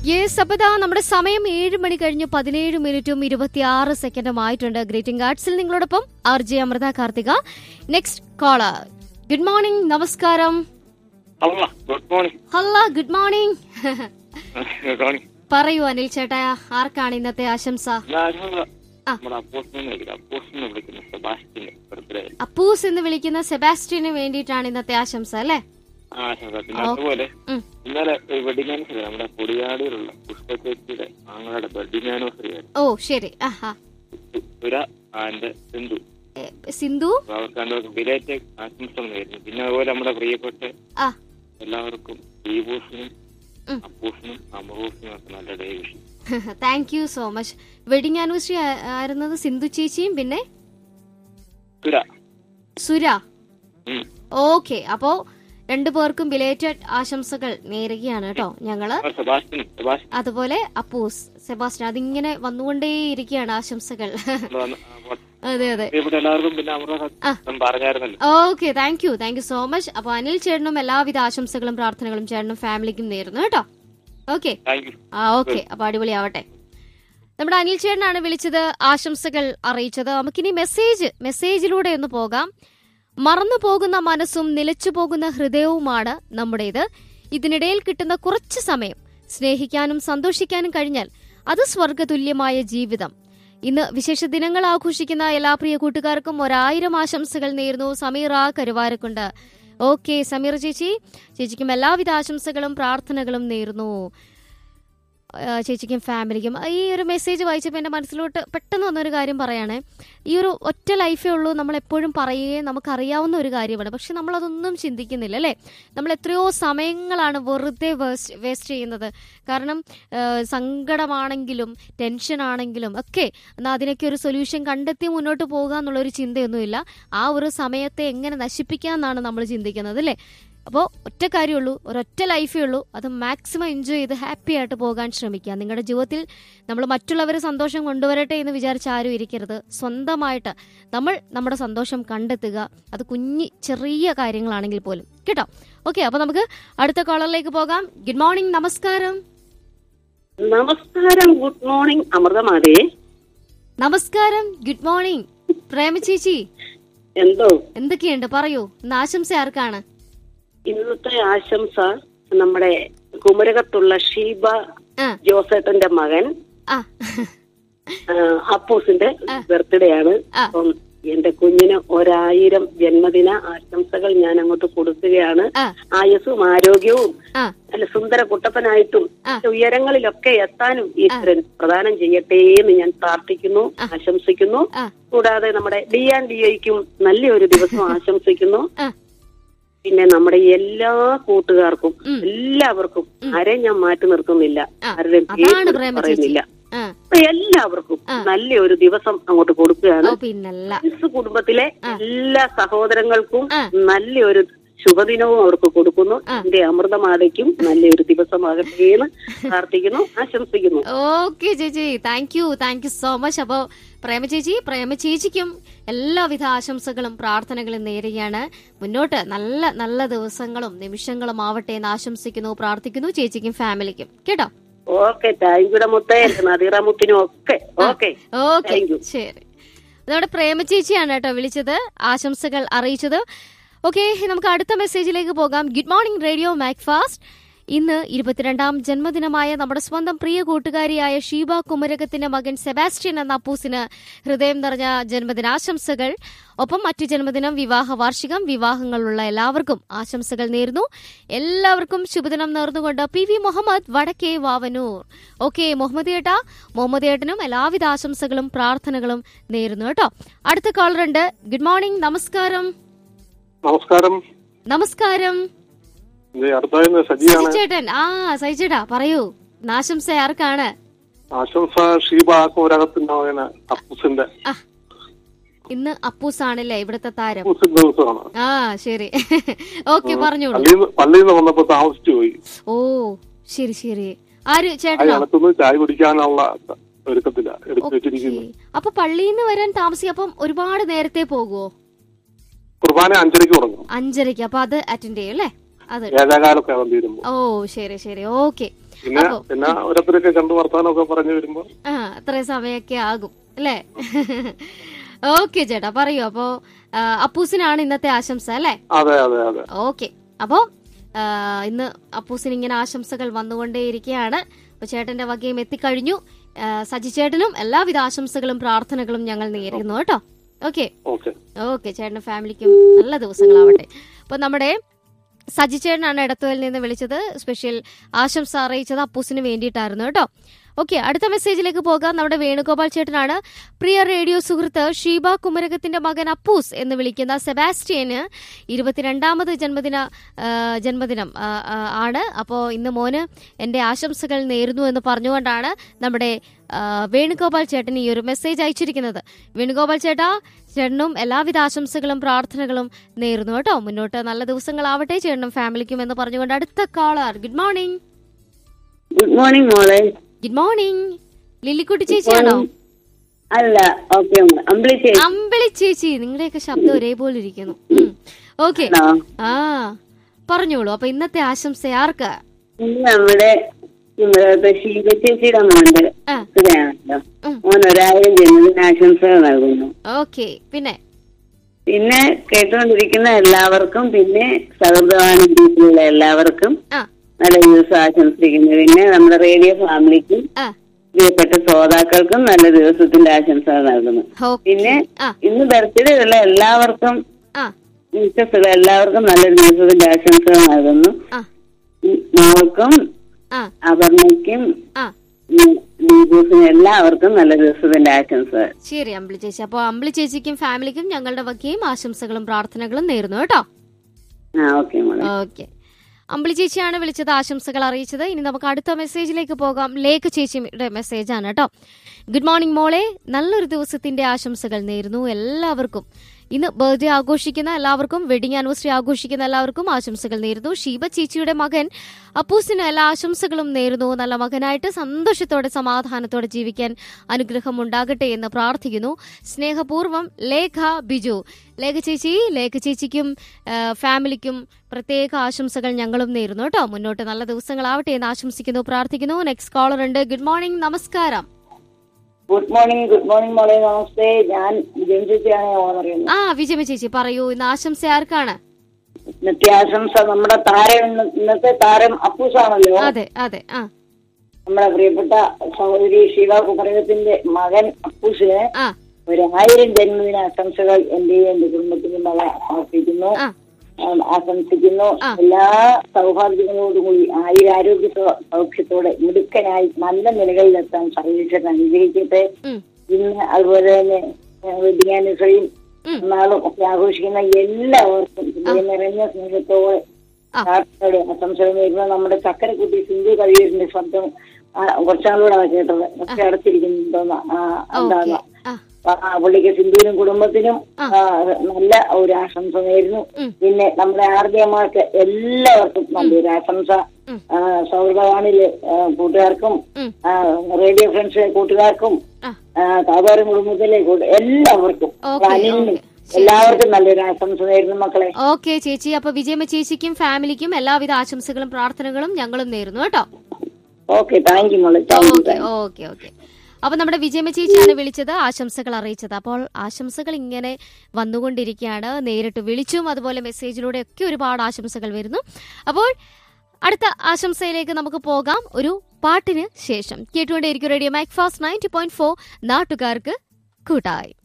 Yes അപ്പൊ ഇതാ നമ്മുടെ സമയം ഏഴ് മണി കഴിഞ്ഞ് പതിനേഴ് മിനിറ്റും ഇരുപത്തിയാറ് സെക്കൻഡും ആയിട്ടുണ്ട് ഗ്രീറ്റിംഗ് കാർഡ്സിൽ നിങ്ങളോടൊപ്പം R J Amrutha Karthika next caller good morning നമസ്കാരം അല്ല ഗുഡ് മോർണിംഗ് ഹല്ല ഗുഡ് മോർണിംഗ് ഗുഡ് മോർണിംഗ് പറയൂ അനിൽ ചേട്ടാ ആർക്കാണ് ഇന്നത്തെ ആശംസ ഞാൻ ആ. നമ്മുടെ അപ്പോസിനെ വിളിക്കുന്നത് അപ്പോസിനെ വിളിക്കുന്നു സെബാസ്റ്റിന് ബർത്ത്ഡേ അപ്പൂസ് എന്ന് വിളിക്കുന്ന സെബാസ്റ്റ്യന് വേണ്ടിയിട്ടാണ് ഇന്നത്തെ ആശംസ അല്ലേ ആശംസ പിന്നെ ഓ. അതുപോലെ ഉം. ഇന്നലെ ഒരു വെഡിങ് ആനിവേഴ്സറി നമ്മുടെ കൊടിയാടിയിലുള്ള പുഷ്പചേച്ചിയുടെ ആങ്ങളുടെ വെഡിങ് ആനിവേഴ്സറി ആയിരുന്നു ഓ ശരി ആഹാ സു- സുര ആൻഡ് സിന്ധു എ, സിന്ധു അപ്പൊ അവർക്ക് രണ്ടുപേർക്ക് ബിലേറ്റ് ആശംസകൾ നേരുന്നു പിന്നെ അതുപോലെ നമ്മുടെ പ്രിയപ്പെട്ട ആ എല്ലാവർക്കും ദീപൂസിനും ഉം. അപ്പൂസിനും അമറൂസിനും ഒക്കെ നല്ല day Vishu thank you so much wedding anniversary ആയിരുന്നത് സിന്ധു ചേച്ചിയും പിന്നെ സുര സുര ഉം. ഓക്കെ അപ്പോ രണ്ടു പേർക്കും ബിലേറ്റഡ് ആശംസകൾ നേരുകയാണ് കേട്ടോ ഞങ്ങള് ആ, സെബാസ്റ്റിനും സെബാസ്റ്റിൻ അതുപോലെ അപ്പൂസ് സെബാസ്റ്റ്യൻ അതിങ്ങനെ വന്നുകൊണ്ടേയിരിക്കുകയാണ് ആശംസകൾ വന്ന് ആ, പോട്ടെ. അതെ അതെ പ്രിയപ്പെട്ട എല്ലാവർക്കും പിന്നെ അമൃത ആ. സത്യം പറഞ്ഞായിരുന്നല്ലോ okay thank you thank you so much അപ്പൊ അനിൽ ചേട്ടനും എല്ലാവിധ ആശംസകളും പ്രാർത്ഥനകളും ചേട്ടനും ഫാമിലിക്കും നേരുന്നു കേട്ടോ ഓക്കെ താങ്ക് യു ആ ഓക്കെ അപ്പൊ അടിപൊളിയാവട്ടെ നമ്മുടെ അനിൽ ചേട്ടനാണ് വിളിച്ചത് ആശംസകൾ അറിയിച്ചത് നമുക്കിനി മെസ്സേജ് മെസ്സേജിലൂടെ ഒന്ന് പോകാം മറന്നു പോകുന്ന മനസ്സും നിലച്ചു പോകുന്ന ഹൃദയവുമാണ് നമ്മുടേത് ഇതിനിടയിൽ കിട്ടുന്ന കുറച്ച് സമയം സ്നേഹിക്കാനും സന്തോഷിക്കാനും കഴിഞ്ഞാൽ അത് സ്വർഗതുല്യമായ ജീവിതം ഇന്ന് വിശേഷ ദിനങ്ങൾ ആഘോഷിക്കുന്ന എല്ലാ പ്രിയ കൂട്ടുകാർക്കും ഒരായിരം ആശംസകൾ നേരുന്നു സമീറ കരുവാരക്കുണ്ട് ഓക്കെ സമീറ ചേച്ചി ചേച്ചിക്കും എല്ലാവിധ ആശംസകളും പ്രാർത്ഥനകളും നേരുന്നു ആ, ചേച്ചിക്കും ഫാമിലിക്കും ഈ ഒരു മെസ്സേജ് വായിച്ചപ്പോൾ എൻ്റെ മനസ്സിലോട്ട് പെട്ടെന്ന് വന്നൊരു കാര്യം പറയണേ ഈ ഒരു ഒറ്റ ലൈഫേ ഉള്ളൂ നമ്മൾ എപ്പോഴും പറയുകയും നമുക്കറിയാവുന്ന ഒരു കാര്യമാണ് പക്ഷെ നമ്മളതൊന്നും ചിന്തിക്കുന്നില്ല അല്ലേ നമ്മൾ എത്രയോ സമയങ്ങളാണ് വെറുതെ വേസ്റ്റ് ചെയ്യുന്നത് കാരണം ആ, സങ്കടമാണെങ്കിലും ടെൻഷൻ ആണെങ്കിലും ഒക്കെ എന്നാൽ അതിനൊക്കെ ഒരു സൊല്യൂഷൻ കണ്ടെത്തി മുന്നോട്ട് പോകുക എന്നുള്ളൊരു ചിന്തയൊന്നുമില്ല ആ ഒരു സമയത്തെ എങ്ങനെ നശിപ്പിക്കാമെന്നാണ് നമ്മൾ ചിന്തിക്കുന്നത് അല്ലേ അപ്പോൾ ഒറ്റ കാര്യമുള്ളൂ ഒരൊറ്റ ലൈഫേ ഉള്ളൂ അത് മാക്സിമം എൻജോയ് ചെയ്ത് ഹാപ്പി ആയിട്ട് പോകാൻ ശ്രമിക്കുക നിങ്ങളുടെ ജീവിതത്തിൽ നമ്മൾ മറ്റുള്ളവരെ സന്തോഷം കൊണ്ടുവരട്ടെ എന്ന് വിചാരിച്ച് ആരും ഇരിക്കരുത് സ്വന്തമായിട്ട് നമ്മൾ നമ്മുടെ സന്തോഷം കണ്ടെത്തുക അത് കുഞ്ഞി ചെറിയ കാര്യങ്ങളാണെങ്കിൽ പോലും കേട്ടോ ഓക്കെ അപ്പോൾ നമുക്ക് അടുത്ത കോളറിലേക്ക് പോകാം ഗുഡ് മോർണിംഗ് നമസ്കാരം നമസ്കാരം ഗുഡ് മോർണിംഗ് അമൃതമാതേ നമസ്കാരം ഗുഡ് മോർണിംഗ് പ്രേമ ചേച്ചി എന്തോ എന്തൊക്കെയുണ്ട് പറയൂ ഇന്ന് ആശംസ ആർക്കാണ് ഇന്നത്തെ ആശംസ നമ്മുടെ കുമരകത്തുള്ള ഷീബ ആ ജോസേട്ടന്റെ മകൻ ആ ആ, അപ്പൂസിന്റെ ബർത്ത്ഡേ ആണ് ആ. അപ്പം എന്റെ കുഞ്ഞിന് ഒരായിരം ജന്മദിന ആശംസകൾ ഞാൻ അങ്ങോട്ട് കൊടുക്കുകയാണ് ആ ആയുസ്സും ആരോഗ്യവും ആ നല്ല സുന്ദര കുട്ടപ്പനായിട്ടും ആ. ഉയരങ്ങളിലൊക്കെ എത്താനും ഈശ്വരൻ പ്രദാനം ചെയ്യട്ടെ എന്ന് ഞാൻ പ്രാർത്ഥിക്കുന്നു ആശംസിക്കുന്നു ആ കൂടാതെ നമ്മുടെ ഡി ആൻഡ് ഡി ഐക്കും നല്ലൊരു ദിവസം ആശംസിക്കുന്നു ആ പിന്നെ നമ്മുടെ എല്ലാ കൂട്ടുകാർക്കും ഉം. എല്ലാവർക്കും ആരെയും ഞാൻ മാറ്റി നിർത്തുന്നില്ല ആ, ആരുടെയും അതാണ് പേര് പ്രേമ ചേച്ചി പറയുന്നില്ല ആ അപ്പൊ എല്ലാവർക്കും നല്ലൊരു ദിവസം അങ്ങോട്ട് കൊടുക്കുകയാണ് ഓ പിന്നല്ല ക്രിസ്തു കുടുംബത്തിലെ എല്ലാ സഹോദരങ്ങൾക്കും ആ. നല്ലൊരു ശുഭദിനവും അവർക്ക് കൊടുക്കുന്നു എന്റെ അമൃതമാതയ്ക്കും നല്ലൊരു ദിവസമാകട്ടെ എന്ന് പ്രാർത്ഥിക്കുന്നു ആശംസിക്കുന്നു ഓക്കെ ചേച്ചി thank you thank you so much അപ്പോ പ്രേമ ചേച്ചി പ്രേമ ചേച്ചിക്കും എല്ലാവിധ ആശംസകളും പ്രാർത്ഥനകളും നേരുകയാണ് മുന്നോട്ട് നല്ല നല്ല ദിവസങ്ങളും നിമിഷങ്ങളും ആവട്ടെ എന്ന് ആശംസിക്കുന്നു പ്രാർത്ഥിക്കുന്നു ചേച്ചിക്കും ഫാമിലിക്കും കേട്ടോ ഓക്കെ താങ്ക് യുടെ മുത്തേ എന്റെ നദീറ മുത്തിനും ഒക്കെ ഓക്കെ ഓക്കെ Thank you. ശരി നമ്മുടെ പ്രേമ ചേച്ചിയാണ് കേട്ടോ വിളിച്ചത് ആശംസകൾ അറിയിച്ചത് ഓക്കെ നമുക്ക് അടുത്ത മെസ്സേജിലേക്ക് പോകാം ഗുഡ് മോർണിംഗ് റേഡിയോ മാക്ഫാസ്റ്റ് ഇന്ന് ഇരുപത്തിരണ്ടാം ജന്മദിനമായ നമ്മുടെ സ്വന്തം പ്രിയ കൂട്ടുകാരിയായ ഷീബ കുമരകത്തിന്റെ മകൻ സെബാസ്റ്റ്യൻ എന്ന അപ്പൂസിന് ഹൃദയം നിറഞ്ഞ ജന്മദിനാശംസകൾ ഒപ്പം മറ്റു ജന്മദിനം വിവാഹ വാർഷികം വിവാഹങ്ങളുള്ള എല്ലാവർക്കും ആശംസകൾ നേരുന്നു എല്ലാവർക്കും ശുഭദിനം നേർന്നുകൊണ്ട് പി വി മുഹമ്മദ് വടക്കേ വാവനൂർ ഓക്കെ മുഹമ്മദ് ഏട്ടാ മുഹമ്മദ് ഏട്ടനും എല്ലാവിധ ആശംസകളും പ്രാർത്ഥനകളും നേരുന്നു കേട്ടോ അടുത്ത കോളർ ഉണ്ട് ഗുഡ് മോർണിംഗ് നമസ്കാരം നമസ്കാരം നമസ്കാരം ഇത് അടുത്തായിരുന്ന സജിയാണ് ചേട്ടൻ ആ സഹിച്ചേട്ടാ പറയൂ ആശംസ ആർക്കാണ് ആശംസ ഷീബ കോരകത്തിന്റെ മകന് അപ്പൂസിന്റെ ആ ഇന്ന് അപ്പൂസ് ആണല്ലേ ഇവിടുത്തെ താരം അപ്പൂസിന്റെ ദിവസമാണ് ആ ശരി ഓക്കെ പറഞ്ഞോളൂ പള്ളിയിൽ നിന്ന് പള്ളിയിൽ നിന്ന് വന്നപ്പോ താമസിച്ചു പോയി ഓ ശരി ശരി ആര് ആ ചേട്ടനോ അകത്തുനിന്ന് ചായ കുടിക്കാനുള്ള ഒരുക്കത്തില്ല എടുത്തു ഓക്കേ. വെച്ചിരിക്കുന്നു അപ്പൊ പള്ളിയിൽ നിന്ന് വരാൻ താമസിക്കും അപ്പം ഒരുപാട് നേരത്തെ പോകുവോ കുർബാന അഞ്ചരയ്ക്ക് തുടങ്ങും അഞ്ചരയ്ക്ക് അപ്പൊ അത് അറ്റൻഡ് ചെയ്യും അല്ലേ അത് ഏഴാകാലൊക്കെ ആകും തീരുമ്പോ ഓ ശരി ശരി ഓക്കെ പിന്നെ അപ്പൊ- പിന്നെ ഓരോരുത്തരൊക്കെ കണ്ടു വർത്താനമൊക്കെ പറഞ്ഞു വരുമ്പോ ആ അത്രയും സമയമൊക്കെ ആകും അല്ലേ ഓക്കെ ചേട്ടാ പറയൂ അപ്പോ ആ, അപ്പൂസിനാണ് ഇന്നത്തെ ആശംസ അല്ലേ അതെ അതെ അതെ ഓക്കെ അപ്പോ ആ, ഇന്ന് അപ്പൂസിന് ഇങ്ങനെ ആശംസകൾ വന്നുകൊണ്ടേയിരിക്കുകയാണ് അപ്പൊ ചേട്ടന്റെ വകയും എത്തിക്കഴിഞ്ഞു ആ, സജി ചേട്ടനും എല്ലാവിധ ആശംസകളും പ്രാർത്ഥനകളും ഞങ്ങൾ നേരുന്നു കേട്ടോ ഓക്കെ ഓക്കെ ഓക്കെ ചേട്ടനും ഫാമിലിക്കും നല്ല ദിവസങ്ങളാവട്ടെ അപ്പൊ നമ്മുടെ സജി ചേട്ടനാണ് ഇടത്തുവയിൽ നിന്ന് വിളിച്ചത് സ്പെഷ്യൽ ആശംസ അറിയിച്ചത് അപ്പൂസിന് വേണ്ടിയിട്ടായിരുന്നു കേട്ടോ ഓക്കെ അടുത്ത മെസ്സേജിലേക്ക് പോകാം നമ്മുടെ വേണുഗോപാൽ ചേട്ടനാണ് പ്രിയ റേഡിയോ സുഹൃത്ത് ഷീബ കുമരകത്തിന്റെ മകൻ അപ്പൂസ് എന്ന് വിളിക്കുന്ന സെബാസ്റ്റ്യന് ഇരുപത്തിരണ്ടാമത് ജന്മദിന ആ, ജന്മദിനം ആ, ആ, ആണ് അപ്പോൾ ഇന്ന് മോന് എൻ്റെ ആശംസകൾ നേരുന്നു എന്ന് പറഞ്ഞുകൊണ്ടാണ് നമ്മുടെ ആ, വേണുഗോപാൽ ചേട്ടൻ ഈ ഒരു മെസ്സേജ് അയച്ചിരിക്കുന്നത് വേണുഗോപാൽ ചേട്ടാ ചേട്ടനും എല്ലാവിധ ആശംസകളും പ്രാർത്ഥനകളും നേരുന്നു കേട്ടോ മുന്നോട്ട് നല്ല ദിവസങ്ങളാവട്ടെ ചേട്ടനും ഫാമിലിക്കും എന്ന് പറഞ്ഞുകൊണ്ട് അടുത്ത caller good morning good morning മോളെ ഗുഡ് മോർണിംഗ് ലില്ലിക്കുട്ടി ചേച്ചിയാണോ അല്ല ഓക്കെ അമ്പിളി ചേച്ചി അമ്പിളി ചേച്ചി നിങ്ങളുടെയൊക്കെ ശബ്ദം ഒരേപോലെ ഇരിക്കുന്നു ഓക്കെ ആണോ? ആ പറഞ്ഞോളൂ അപ്പൊ ഇന്നത്തെ ആശംസ ആർക്ക് ഇന്ന് നമ്മുടെ ഇവിടുത്തെ ശീല ചേച്ചിയുടെ മോന്റെ ആ. ഇതാണല്ലോ ഉം. മോൻ ഒരായിരം ജന്മദിന ആശംസകൾ നൽകുന്നു ഓക്കെ പിന്നെ പിന്നെ കേട്ടുകൊണ്ടിരിക്കുന്ന എല്ലാവർക്കും പിന്നെ സൗഹൃദവാണി ഗ്രൂപ്പിലുള്ള എല്ലാവർക്കും ആ നല്ല ദിവസം ആശംസിക്കുന്നു പിന്നെ നമ്മുടെ റേഡിയോ ഫാമിലിക്കും ആ പ്രിയപ്പെട്ട ശ്രോതാക്കൾക്കും നല്ല ദിവസത്തിന്റെ ആശംസകൾ നൽകുന്നു ഓക്കെ പിന്നെ ആ ഇന്ന് ബർത്ത്ഡേ ഉള്ള എല്ലാവർക്കും ആ മിസ്സസ് എല്ലാവർക്കും നല്ലൊരു ദിവസത്തിന്റെ ആശംസകൾ നൽകുന്നു ആ ഉം, മോൾക്കും ആ അപർണയ്ക്കും ആ ഉം, ദീപൂസിനും എല്ലാവർക്കും നല്ല ദിവസത്തിന്റെ ആശംസകൾ ശരി അമ്പിളി ചേച്ചി അപ്പോൾ അമ്പിളി ചേച്ചിക്കും ഫാമിലിക്കും ഞങ്ങളുടെ വകയും ആശംസകളും പ്രാർത്ഥനകളും നേരുന്നു കേട്ടോ ആ ഓക്കെ മോളെ ഓക്കെ അമ്പിളി ചേച്ചിയാണ് വിളിച്ചത് ആശംസകൾ അറിയിച്ചത് ഇനി നമുക്ക് അടുത്ത മെസ്സേജിലേക്ക് പോകാം ലേക്ക് ചേച്ചിയുടെ മെസ്സേജാണ് കേട്ടോ ഗുഡ് മോർണിംഗ് മോളെ നല്ലൊരു ദിവസത്തിന്റെ ആശംസകൾ നേരുന്നു എല്ലാവർക്കും ഇന്ന് ബർത്ത്ഡേ ആഘോഷിക്കുന്ന എല്ലാവർക്കും വെഡിങ് ആനിവേഴ്സറി ആഘോഷിക്കുന്ന എല്ലാവർക്കും ആശംസകൾ നേരുന്നു ഷീബ ചേച്ചിയുടെ മകൻ അപ്പൂസിന് എല്ലാ ആശംസകളും നേരുന്നു നല്ല മകനായിട്ട് സന്തോഷത്തോടെ സമാധാനത്തോടെ ജീവിക്കാൻ അനുഗ്രഹം ഉണ്ടാകട്ടെ എന്ന് പ്രാർത്ഥിക്കുന്നു സ്നേഹപൂർവ്വം ലേഖ ബിജു ലേഖ ചേച്ചി ലേഖ ചേച്ചിക്കും ആ, ഫാമിലിക്കും പ്രത്യേക ആശംസകൾ ഞങ്ങളും നേരുന്നു കേട്ടോ മുന്നോട്ട് നല്ല ദിവസങ്ങളാവട്ടെ എന്ന് ആശംസിക്കുന്നു പ്രാർത്ഥിക്കുന്നു നെക്സ്റ്റ് കോളർ ഉണ്ട് ഗുഡ് മോർണിംഗ് നമസ്കാരം ഗുഡ് മോർണിംഗ് ഗുഡ് മോർണിംഗ് മോളെ നമസ്തേ ഞാൻ ജനിച്ചാണ് ഓണറിയുന്നത് ആ വിജയമ ചേച്ചി പറയൂ ഇന്ന് ആശംസ ആർക്കാണ് ഇന്നത്തെ ആശംസ നമ്മുടെ താരം ഇന്ന് ഇന്നത്തെ താരം അപ്പൂസാണല്ലോ അതെ അതെ ആ നമ്മുടെ പ്രിയപ്പെട്ട സഹോദരി ശിവ കുമരകത്തിന്റെ മകൻ അപ്പൂസിന് ആ ഒരു ആയിരം ജന്മദിന ആശംസകൾ എന്റെയും എന്റെ കുടുംബത്തിനും മകളെ സമർപ്പിക്കുന്നു ആ ആ, ആശംസിക്കുന്നു ആ. എല്ലാ സൗഹാർദ്ദങ്ങളോടുകൂടി ആയുരാരോഗ്യ സൗ- സൗഖ്യത്തോടെ മിടുക്കനായി നല്ല നിലകളിലെത്താൻ സർവീശ്വരൻ അനുഗ്രഹിക്കട്ടെ ഉം, ഇന്ന് അതുപോലെ തന്നെ വെഡിങ് ആനിവേഴ്സറിയും ഉം. നാളും ഒക്കെ ആഘോഷിക്കുന്ന എല്ലാവർക്കും ഹൃദയം നിറഞ്ഞ സ്നേഹത്തോടെ ആ. പ്രാർത്ഥനയോടെ ആശംസകൾ നേരുന്ന നമ്മുടെ ചക്കരക്കുട്ടി സിന്ധു കവിയൂരിന്റെ ശബ്ദം ആ, കുറച്ചാളൂടെ കേട്ടത് ഒക്കെ അടച്ചിരിക്കുന്നുണ്ടോന്ന് ഓക്കെ എന്താണ് ആ ആ, പുള്ളിക്ക് സിന്ധുവിനും കുടുംബത്തിനും ആ. ആ, നല്ല ഒരു ആശംസ നേരുന്നു ഉം. പിന്നെ നമ്മുടെ ആർദ്യമാർക്ക് എല്ലാവർക്കും നല്ലൊരു ആശംസ ഉം. ആ, സൗഹൃദവാണിയിലെ ആ, കൂട്ടുകാർക്കും ഉം. ആ, റേഡിയോ ഫ്രണ്ട്സ് കൂട്ടുകാർക്കും ആ കാതാരം കുടുംബത്തിലെ കൂട്ട് എല്ലാവർക്കും ഓക്കെ, അനിലിനും ഓക്കെ. ശരി, എല്ലാവർക്കും നല്ലൊരു ആശംസ നേരുന്നു മക്കളെ ഓക്കെ ചേച്ചി അപ്പൊ വിജയമ്മ ചേച്ചിക്കും ഫാമിലിക്കും എല്ലാവിധ ആശംസകളും പ്രാർത്ഥനകളും ഞങ്ങളും നേരുന്നു കേട്ടോ ഓക്കെ താങ്ക് യു മോളെ thank you okay okay okay അപ്പൊ നമ്മുടെ വിജയമ്മ ചേച്ചിയാണ് വിളിച്ചത് ആശംസകൾ അറിയിച്ചത് അപ്പോൾ ആശംസകൾ ഇങ്ങനെ വന്നുകൊണ്ടിരിക്കുകയാണ് നേരിട്ട് വിളിച്ചും അതുപോലെ മെസ്സേജിലൂടെ ഒക്കെ ഒരുപാട് ആശംസകൾ വരുന്നു അപ്പോൾ അടുത്ത ആശംസയിലേക്ക് നമുക്ക് പോകാം ഒരു പാട്ടിന് ശേഷം കേട്ടുകൊണ്ടേയിരിക്കും radio Mac fast ninety point four നാട്ടുകാർക്ക് കൂട്ടായി